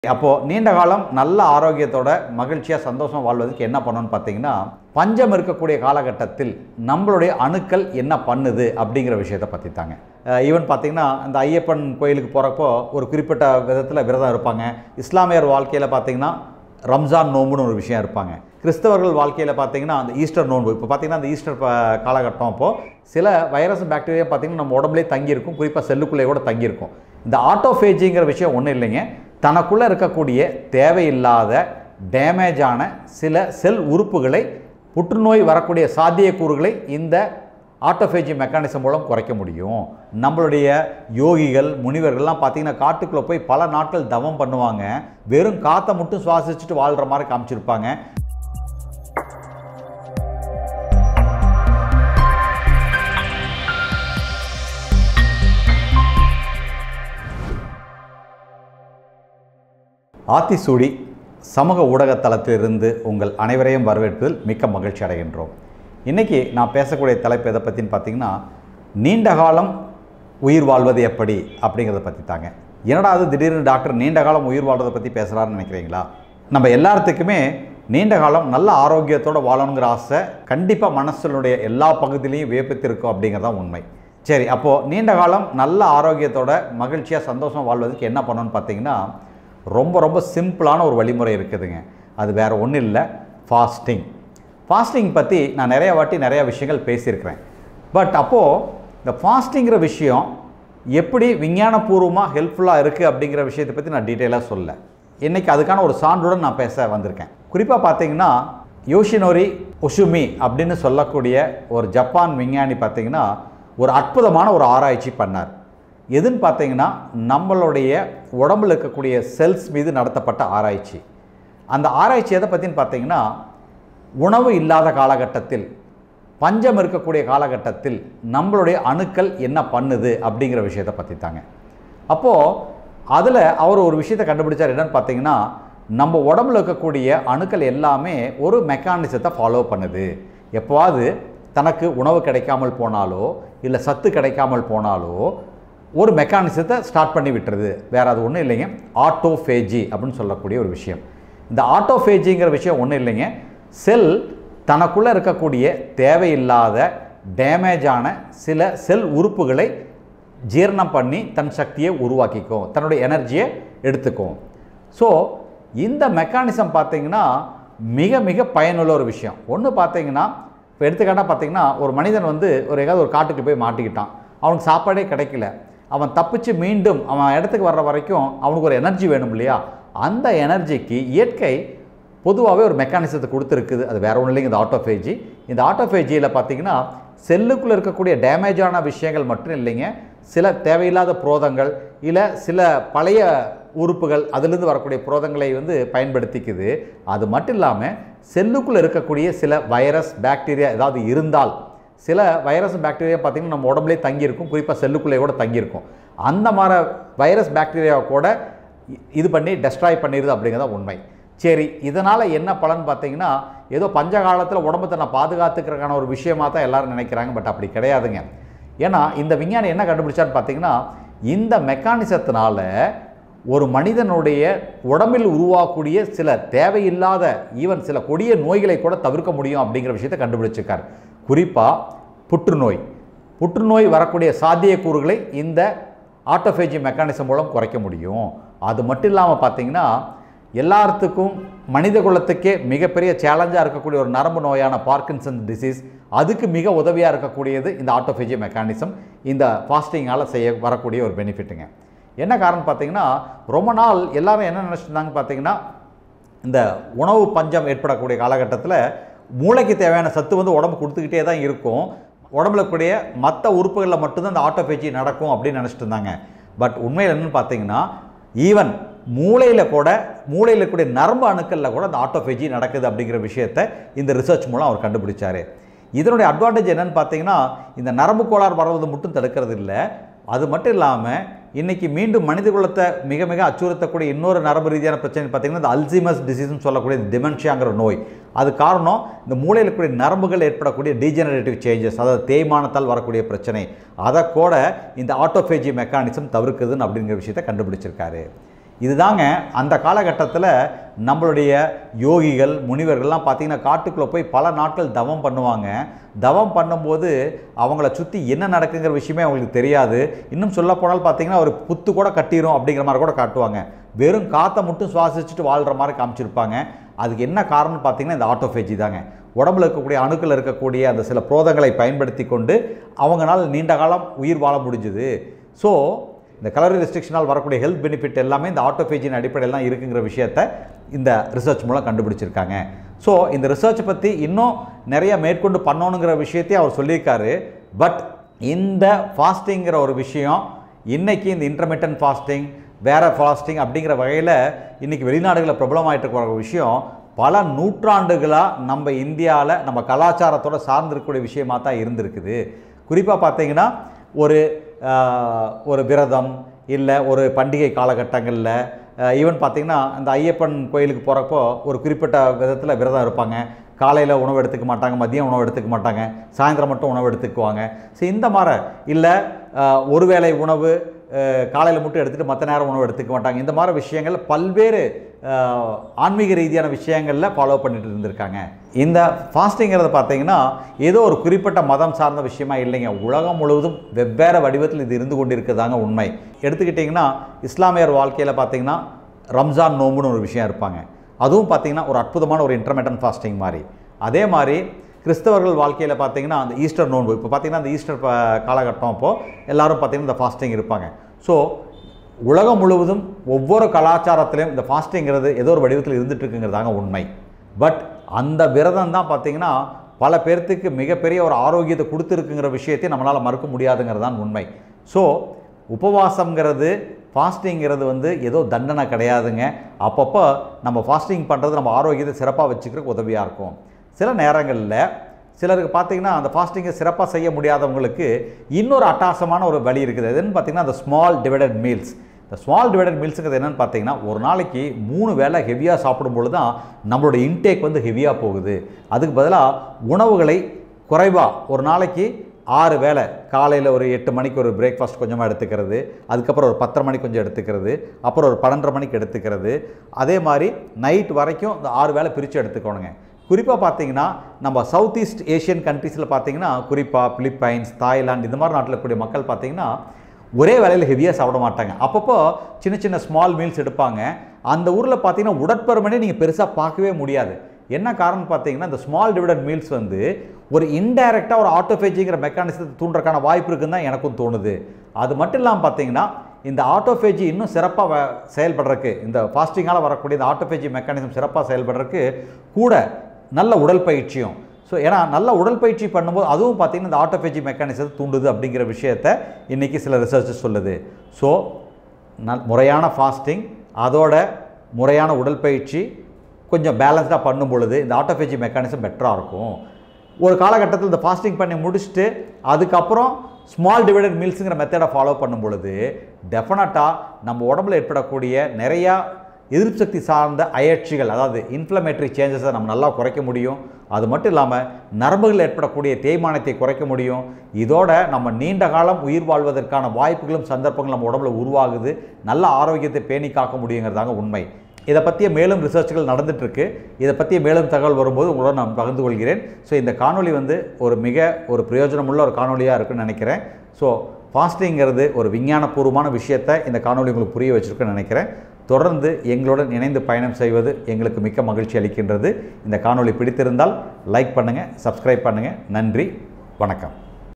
அப்போது நீண்ட காலம் நல்ல ஆரோக்கியத்தோட மகிழ்ச்சியாக சந்தோஷமாக வாழ்வதற்கு என்ன பண்ணணும்னு பார்த்தீங்கன்னா பஞ்சம் இருக்கக்கூடிய காலகட்டத்தில் நம்மளுடைய அணுக்கள் என்ன பண்ணுது அப்படிங்கிற விஷயத்தை பற்றி தாங்க ஈவன் பார்த்தீங்கன்னா அந்த ஐயப்பன் கோயிலுக்கு போகிறப்போ ஒரு குறிப்பிட்ட விதத்தில் விரதம் இருப்பாங்க இஸ்லாமியர் வாழ்க்கையில் பார்த்தீங்கன்னா ரம்ஜான் நோன்புன்னு ஒரு விஷயம் இருப்பாங்க கிறிஸ்தவர்கள் வாழ்க்கையில் பார்த்தீங்கன்னா அந்த ஈஸ்டர் நோன்பு இப்போ பார்த்தீங்கன்னா அந்த ஈஸ்டர் ப- காலகட்டம் அப்போது சில வைரஸ் பாக்டீரியா பார்த்தீங்கன்னா நம்ம உடம்புலேயே தங்கியிருக்கும் குறிப்பாக செல்லுக்குள்ளே கூட தங்கியிருக்கும் இந்த ஆட்டோஃபேஜிங்கிற விஷயம் ஒன்றும் இல்லைங்க தனக்குள்ளே இருக்கக்கூடிய தேவையில்லாத டேமேஜான சில செல் உறுப்புகளை புற்றுநோய் வரக்கூடிய சாத்தியக்கூறுகளை இந்த ஆட்டோஃபேஜி மெக்கானிசம் மூலம் குறைக்க முடியும் நம்மளுடைய யோகிகள் முனிவர்கள்லாம் பார்த்தீங்கன்னா காட்டுக்குள்ளே போய் பல நாட்கள் தவம் பண்ணுவாங்க வெறும் காற்றை மட்டும் சுவாசிச்சுட்டு வாழ்கிற மாதிரி காமிச்சிருப்பாங்க ஆத்திசூடி சமூக ஊடகத்தளத்திலிருந்து உங்கள் அனைவரையும் வரவேற்பதில் மிக்க மகிழ்ச்சி அடைகின்றோம் இன்றைக்கி நான் பேசக்கூடிய தலைப்பு எதை பற்றின்னு பார்த்தீங்கன்னா நீண்ட காலம் உயிர் வாழ்வது எப்படி அப்படிங்கிறத பற்றி தாங்க என்னடா அது திடீர்னு டாக்டர் நீண்ட காலம் உயிர் வாழ்வதை பற்றி பேசுகிறாருன்னு நினைக்கிறீங்களா நம்ம எல்லாத்துக்குமே நீண்ட காலம் நல்ல ஆரோக்கியத்தோடு வாழணுங்கிற ஆசை கண்டிப்பாக மனசனுடைய எல்லா பகுதியிலையும் வியப்பித்திருக்கும் அப்படிங்கிறது தான் உண்மை சரி அப்போது நீண்ட காலம் நல்ல ஆரோக்கியத்தோட மகிழ்ச்சியாக சந்தோஷமாக வாழ்வதற்கு என்ன பண்ணணும்னு பார்த்தீங்கன்னா ரொம்ப ரொம்ப சிம்பிளான ஒரு வழிமுறை இருக்குதுங்க அது வேறு ஒன்றும் இல்லை ஃபாஸ்டிங் ஃபாஸ்டிங் பற்றி நான் நிறைய வாட்டி நிறைய விஷயங்கள் பேசியிருக்கிறேன் பட் அப்போது இந்த ஃபாஸ்டிங்கிற விஷயம் எப்படி விஞ்ஞானபூர்வமாக ஹெல்ப்ஃபுல்லாக இருக்குது அப்படிங்கிற விஷயத்தை பற்றி நான் டீட்டெயிலாக சொல்ல இன்றைக்கி அதுக்கான ஒரு சான்றுடன் நான் பேச வந்திருக்கேன் குறிப்பாக பார்த்தீங்கன்னா யோஷினோரி ஒஷுமி அப்படின்னு சொல்லக்கூடிய ஒரு ஜப்பான் விஞ்ஞானி பார்த்தீங்கன்னா ஒரு அற்புதமான ஒரு ஆராய்ச்சி பண்ணார் எதுன்னு பார்த்தீங்கன்னா நம்மளுடைய உடம்புல இருக்கக்கூடிய செல்ஸ் மீது நடத்தப்பட்ட ஆராய்ச்சி அந்த ஆராய்ச்சி எதை பற்றின்னு பார்த்தீங்கன்னா உணவு இல்லாத காலகட்டத்தில் பஞ்சம் இருக்கக்கூடிய காலகட்டத்தில் நம்மளுடைய அணுக்கள் என்ன பண்ணுது அப்படிங்கிற விஷயத்தை பற்றி தாங்க அப்போது அதில் அவர் ஒரு விஷயத்தை கண்டுபிடிச்சார் என்னன்னு பார்த்தீங்கன்னா நம்ம உடம்புல இருக்கக்கூடிய அணுக்கள் எல்லாமே ஒரு மெக்கானிசத்தை ஃபாலோ பண்ணுது எப்போவாது தனக்கு உணவு கிடைக்காமல் போனாலோ இல்லை சத்து கிடைக்காமல் போனாலோ ஒரு மெக்கானிசத்தை ஸ்டார்ட் பண்ணி விட்டுறது வேறு அது ஒன்றும் இல்லைங்க ஆட்டோஃபேஜி அப்படின்னு சொல்லக்கூடிய ஒரு விஷயம் இந்த ஆட்டோஃபேஜிங்கிற விஷயம் ஒன்றும் இல்லைங்க செல் தனக்குள்ளே இருக்கக்கூடிய தேவையில்லாத டேமேஜான சில செல் உறுப்புகளை ஜீரணம் பண்ணி தன் சக்தியை உருவாக்கிக்கும் தன்னுடைய எனர்ஜியை எடுத்துக்கும் ஸோ இந்த மெக்கானிசம் பார்த்தீங்கன்னா மிக மிக பயனுள்ள ஒரு விஷயம் ஒன்று பார்த்தீங்கன்னா இப்போ எடுத்துக்காட்டாக பார்த்தீங்கன்னா ஒரு மனிதன் வந்து ஒரு எங்காவது ஒரு காட்டுக்கு போய் மாட்டிக்கிட்டான் அவனுக்கு சாப்பாடே கிடைக்கல அவன் தப்பிச்சு மீண்டும் அவன் இடத்துக்கு வர்ற வரைக்கும் அவனுக்கு ஒரு எனர்ஜி வேணும் இல்லையா அந்த எனர்ஜிக்கு இயற்கை பொதுவாகவே ஒரு மெக்கானிசத்தை கொடுத்துருக்குது அது வேற ஒன்றும் இல்லைங்க இந்த ஆட்டோஃபேஜி இந்த ஆட்டோஃபேஜியில் பார்த்தீங்கன்னா செல்லுக்குள்ளே இருக்கக்கூடிய டேமேஜான விஷயங்கள் மட்டும் இல்லைங்க சில தேவையில்லாத புரோதங்கள் இல்லை சில பழைய உறுப்புகள் அதிலிருந்து வரக்கூடிய புரோதங்களை வந்து பயன்படுத்திக்குது அது மட்டும் இல்லாமல் செல்லுக்குள்ளே இருக்கக்கூடிய சில வைரஸ் பாக்டீரியா ஏதாவது இருந்தால் சில வைரஸ் பாக்டீரியா பார்த்திங்கன்னா நம்ம உடம்புலேயே தங்கியிருக்கும் குறிப்பாக செல்லுக்குள்ளே கூட தங்கியிருக்கும் அந்த மாதிரி வைரஸ் பாக்டீரியாவை கூட இ- இது பண்ணி டெஸ்ட்ராய் பண்ணிடுது அப்படிங்கிறத உண்மை சரி இதனால் என்ன பலன் பார்த்தீங்கன்னா ஏதோ பஞ்ச காலத்தில் உடம்பை தன்னை பாதுகாத்துக்கிறதுக்கான ஒரு விஷயமா தான் எல்லாரும் நினைக்கிறாங்க பட் அப்படி கிடையாதுங்க ஏன்னா இந்த விஞ்ஞானி என்ன கண்டுபிடிச்சான்னு பார்த்தீங்கன்னா இந்த மெக்கானிசத்தினால ஒரு மனிதனுடைய உடம்பில் உருவாகக்கூடிய சில தேவையில்லாத ஈவன் சில கொடிய நோய்களை கூட தவிர்க்க முடியும் அப்படிங்கிற விஷயத்தை கண்டுபிடிச்சிருக்கார் குறிப்பாக புற்றுநோய் புற்றுநோய் வரக்கூடிய சாத்தியக்கூறுகளை இந்த ஆட்டோஃபேஜி மெக்கானிசம் மூலம் குறைக்க முடியும் அது மட்டும் இல்லாமல் பார்த்தீங்கன்னா எல்லாத்துக்கும் மனித குலத்துக்கே மிகப்பெரிய சேலஞ்சாக இருக்கக்கூடிய ஒரு நரம்பு நோயான பார்க்கின்சன் டிசீஸ் அதுக்கு மிக உதவியாக இருக்கக்கூடியது இந்த ஆட்டோஃபேஜி மெக்கானிசம் இந்த ஃபாஸ்டிங்கால் செய்ய வரக்கூடிய ஒரு பெனிஃபிட்டுங்க என்ன காரணம் பார்த்தீங்கன்னா ரொம்ப நாள் எல்லாரும் என்ன நினச்சிருந்தாங்க பார்த்தீங்கன்னா இந்த உணவு பஞ்சம் ஏற்படக்கூடிய காலகட்டத்தில் மூளைக்கு தேவையான சத்து வந்து உடம்பு கொடுத்துக்கிட்டே தான் இருக்கும் உடம்புல கூடிய மற்ற உறுப்புகளில் மட்டும்தான் இந்த ஆட்டோபேஜி நடக்கும் அப்படின்னு நினச்சிட்டு இருந்தாங்க பட் உண்மையில் என்னன்னு பார்த்தீங்கன்னா ஈவன் மூளையில் கூட மூளையில் இருக்கக்கூடிய நரம்பு அணுக்களில் கூட இந்த ஆட்டோபேஜி நடக்குது அப்படிங்கிற விஷயத்தை இந்த ரிசர்ச் மூலம் அவர் கண்டுபிடிச்சாரு இதனுடைய அட்வான்டேஜ் என்னன்னு பார்த்தீங்கன்னா இந்த நரம்பு கோளாறு வர்றது மட்டும் தடுக்கிறது இல்லை அது மட்டும் இல்லாமல் இன்னைக்கு மீண்டும் மனித குலத்தை மிக மிக அச்சுறுத்தக்கூடிய இன்னொரு நரம்பு ரீதியான பிரச்சனை பார்த்தீங்கன்னா இந்த அல்சைமர்ஸ் டிசீஸ்னு சொல்லக்கூடிய டிமென்ஷியாங்கிற நோய் அது காரணம் இந்த மூளையில் இருக்கக்கூடிய நரம்புகள் ஏற்படக்கூடிய டீஜெனரேட்டிவ் சேஞ்சஸ் அதாவது தேய்மானத்தால் வரக்கூடிய பிரச்சனை அதை கூட இந்த ஆட்டோஃபேஜி மெக்கானிசம் தவிர்க்குதுன்னு அப்படிங்கிற விஷயத்தை கண்டுபிடிச்சிருக்காரு இதுதாங்க அந்த காலகட்டத்தில் நம்மளுடைய யோகிகள் முனிவர்கள்லாம் பார்த்திங்கன்னா காட்டுக்குள்ளே போய் பல நாட்கள் தவம் பண்ணுவாங்க தவம் பண்ணும்போது அவங்கள சுற்றி என்ன நடக்குங்கிற விஷயமே அவங்களுக்கு தெரியாது இன்னும் சொல்ல போனால் பார்த்தீங்கன்னா ஒரு புத்து கூட கட்டிரும் அப்படிங்கிற மாதிரி கூட காட்டுவாங்க வெறும் காற்றை மட்டும் சுவாசிச்சுட்டு வாழ்கிற மாதிரி காமிச்சிருப்பாங்க அதுக்கு என்ன காரணம்னு பார்த்தீங்கன்னா இந்த ஆட்டோஃபேஜி தாங்க உடம்புல இருக்கக்கூடிய அணுக்கள் இருக்கக்கூடிய அந்த சில புரோதங்களை பயன்படுத்தி கொண்டு அவங்களால நீண்ட காலம் உயிர் வாழ முடிஞ்சுது ஸோ இந்த கலரி ரெஸ்ட்ரிக்ஷனால் வரக்கூடிய ஹெல்த் பெனிஃபிட் எல்லாமே இந்த ஆட்டோஃபேஜின் அடிப்படையில் தான் இருக்குங்கிற விஷயத்த இந்த ரிசர்ச் மூலம் கண்டுபிடிச்சிருக்காங்க ஸோ இந்த ரிசர்ச் பற்றி இன்னும் நிறைய மேற்கொண்டு பண்ணணுங்கிற விஷயத்தையும் அவர் சொல்லியிருக்காரு பட் இந்த ஃபாஸ்டிங்கிற ஒரு விஷயம் இன்னைக்கு இந்த இன்டர்மீடியன்ட் ஃபாஸ்டிங் வேற ஃபாஸ்டிங் அப்படிங்கிற வகையில் இன்றைக்கி வெளிநாடுகளில் பிரபலமாயிட்டு இருக்கிற ஒரு விஷயம் பல நூற்றாண்டுகளாக நம்ம இந்தியாவில் நம்ம கலாச்சாரத்தோட சார்ந்திருக்கக்கூடிய விஷயமா தான் இருந்திருக்குது குறிப்பாக பார்த்தீங்கன்னா ஒரு ஆஹ், ஒரு விரதம் இல்லை ஒரு பண்டிகை காலகட்டங்களில் ஈவன் பார்த்தீங்கன்னா அந்த ஐயப்பன் கோயிலுக்கு போகிறப்போ ஒரு குறிப்பிட்ட விதத்தில் விரதம் இருப்பாங்க காலையில் உணவு எடுத்துக்க மாட்டாங்க மதியம் உணவு எடுத்துக்க மாட்டாங்க சாயந்தரம் மட்டும் உணவு எடுத்துக்குவாங்க ஸோ இந்த மாதிரி இல்லை ஒரு வேளை உணவு காலையில் மட்டும் எடுத்துகிட்டு மற்ற நேரம் உணவு எடுத்துக்க மாட்டாங்க இந்த மாதிரி விஷயங்கள் பல்வேறு அஹ், ஆன்மீக ரீதியான விஷயங்களில் ஃபாலோ பண்ணிட்டு இருந்திருக்காங்க இந்த ஃபாஸ்டிங்கிறது பார்த்தீங்கன்னா ஏதோ ஒரு குறிப்பிட்ட மதம் சார்ந்த விஷயமா இல்லைங்க உலகம் முழுவதும் வெவ்வேறு வடிவத்தில் இது இருந்து கொண்டிருக்குதாங்க உண்மை எடுத்துக்கிட்டிங்கன்னா இஸ்லாமியர் வாழ்க்கையில் பார்த்தீங்கன்னா ரம்ஜான் நோம்புன்னு ஒரு விஷயம் இருப்பாங்க அதுவும் பார்த்தீங்கன்னா ஒரு அற்புதமான ஒரு இன்டர்மீடியன்ட் ஃபாஸ்டிங் மாதிரி அதே மாதிரி கிறிஸ்தவர்கள் வாழ்க்கையில் பார்த்தீங்கன்னா அந்த ஈஸ்டர் நோன்பு இப்போ பார்த்தீங்கன்னா அந்த ஈஸ்டர் ப- காலகட்டம் அப்போது எல்லாரும் பார்த்தீங்கன்னா இந்த ஃபாஸ்டிங் இருப்பாங்க ஸோ உலகம் முழுவதும் ஒவ்வொரு கலாச்சாரத்திலையும் இந்த ஃபாஸ்டிங்கிறது ஏதோ ஒரு வடிவத்தில் இருந்துட்டு இருக்குங்கிறதாங்க உண்மை பட் அந்த விரதம் தான் பார்த்தீங்கன்னா பல பேர்த்துக்கு மிகப்பெரிய ஒரு ஆரோக்கியத்தை கொடுத்துருக்குங்கிற விஷயத்தை நம்மளால் மறுக்க முடியாதுங்கிறது தான் உண்மை ஸோ உபவாசம்ங்கிறது ஃபாஸ்டிங்கிறது வந்து ஏதோ தண்டனை கிடையாதுங்க அப்பப்போ நம்ம ஃபாஸ்டிங் பண்ணுறது நம்ம ஆரோக்கியத்தை சிறப்பாக வச்சுக்கிறதுக்கு உதவியாக இருக்கும் சில நேரங்களில் சிலருக்கு பார்த்தீங்கன்னா அந்த ஃபாஸ்டிங்கை சிறப்பாக செய்ய முடியாதவங்களுக்கு இன்னொரு அட்டாசமான ஒரு வழி இருக்குது எதுன்னு பார்த்தீங்கன்னா அந்த ஸ்மால் டிவைடட் மீல்ஸ் இந்த ஸ்மால் டிவைடட் மீல்ஸுங்கிறது என்னென்னு பார்த்தீங்கன்னா ஒரு நாளைக்கு மூணு வேளை ஹெவியாக சாப்பிடும்பொழுது தான் நம்மளோட இன்டேக் வந்து ஹெவியாக போகுது அதுக்கு பதிலாக உணவுகளை குறைவாக ஒரு நாளைக்கு ஆறு வேளை காலையில் ஒரு எட்டு மணிக்கு ஒரு பிரேக்ஃபாஸ்ட் கொஞ்சமாக எடுத்துக்கிறது அதுக்கப்புறம் ஒரு பத்தரை மணிக்கு கொஞ்சம் எடுத்துக்கிறது அப்புறம் ஒரு பன்னெண்டரை மணிக்கு எடுத்துக்கிறது அதே மாதிரி நைட் வரைக்கும் இந்த ஆறு வேளை பிரித்து எடுத்துக்கணுங்க குறிப்பாக பார்த்தீங்கன்னா நம்ம சவுத் ஈஸ்ட் ஏஷியன் கண்ட்ரீஸில் பார்த்தீங்கன்னா குறிப்பாக பிலிப்பைன்ஸ் தாய்லாந்து இந்த மாதிரி நாட்டில் இருக்கக்கூடிய மக்கள் பார்த்தீங்கன்னா ஒரே வேலையில் ஹெவியாக சாப்பிட மாட்டாங்க அப்பப்போ சின்ன சின்ன ஸ்மால் மீல்ஸ் எடுப்பாங்க அந்த ஊரில் பார்த்தீங்கன்னா உடற்பருமனே நீங்கள் பெருசாக பார்க்கவே முடியாது என்ன காரணம் பார்த்தீங்கன்னா இந்த ஸ்மால் டிவிடட் மீல்ஸ் வந்து ஒரு இன்டைரக்டாக ஒரு ஆட்டோஃபேஜிங்கிற மெக்கானிசத்தை தூண்டுறதுக்கான வாய்ப்பு இருக்குன்னு தான் எனக்கும் தோணுது அது மட்டும் இல்லாமல் பார்த்தீங்கன்னா இந்த ஆட்டோஃபேஜி இன்னும் சிறப்பாக செயல்படுறதுக்கு இந்த ஃபாஸ்டிங்கால் வரக்கூடிய இந்த ஆட்டோஃபேஜி மெக்கானிசம் சிறப்பாக செயல்படுறதுக்கு கூட நல்ல உடற்பயிற்சியும் ஸோ ஏன்னா நல்ல உடற்பயிற்சி பண்ணும்போது அதுவும் பார்த்தீங்கன்னா இந்த ஆட்டோஃபேஜி மெக்கானிசத்தை தூண்டுது அப்படிங்கிற விஷயத்த இன்றைக்கி சில ரிசர்ச்சஸ் சொல்லுது ஸோ நல் முறையான ஃபாஸ்டிங் அதோட முறையான உடற்பயிற்சி கொஞ்சம் பேலன்ஸ்டாக பண்ணும் பொழுது இந்த ஆட்டோஃபேஜி மெக்கானிசம் பெட்டராக இருக்கும் ஒரு காலகட்டத்தில் இந்த ஃபாஸ்டிங் பண்ணி முடிச்சுட்டு அதுக்கப்புறம் ஸ்மால் டிவைடட் மீல்ஸுங்கிற மெத்தடை ஃபாலோ பண்ணும் பொழுது டெஃபினட்டாக நம்ம உடம்புல ஏற்படக்கூடிய நிறையா எதிர்ப்பு சக்தி சார்ந்த அயற்சிகள் அதாவது இன்ஃப்ளமேட்டரி சேஞ்சஸை நம்ம நல்லா குறைக்க முடியும் அது மட்டும் இல்லாமல் நரம்புகளில் ஏற்படக்கூடிய தேய்மானத்தை குறைக்க முடியும் இதோட நம்ம நீண்ட காலம் உயிர் வாழ்வதற்கான வாய்ப்புகளும் சந்தர்ப்பங்களும் நம்ம உடம்புல உருவாகுது நல்ல ஆரோக்கியத்தை பேணி காக்க முடியுங்கிறதாங்க உண்மை இதை பற்றிய மேலும் ரிசர்ச்கள் நடந்துட்டு இருக்கு இதை பற்றிய மேலும் தகவல் வரும்போது உங்களோட நான் பகிர்ந்து கொள்கிறேன் ஸோ இந்த காணொளி வந்து ஒரு மிக ஒரு பிரயோஜனமுள்ள ஒரு காணொளியாக இருக்குன்னு நினைக்கிறேன் ஸோ ஃபாஸ்டிங்கிறது ஒரு விஞ்ஞானபூர்வமான விஷயத்தை இந்த காணொளி உங்களுக்கு புரிய வச்சிருக்குன்னு நினைக்கிறேன் தொடர்ந்து எங்களுடன் இணைந்து பயணம் செய்வது எங்களுக்கு மிக்க மகிழ்ச்சி அளிக்கின்றது இந்த காணொளி பிடித்திருந்தால் லைக் பண்ணுங்கள் சப்ஸ்கிரைப் பண்ணுங்கள் நன்றி வணக்கம்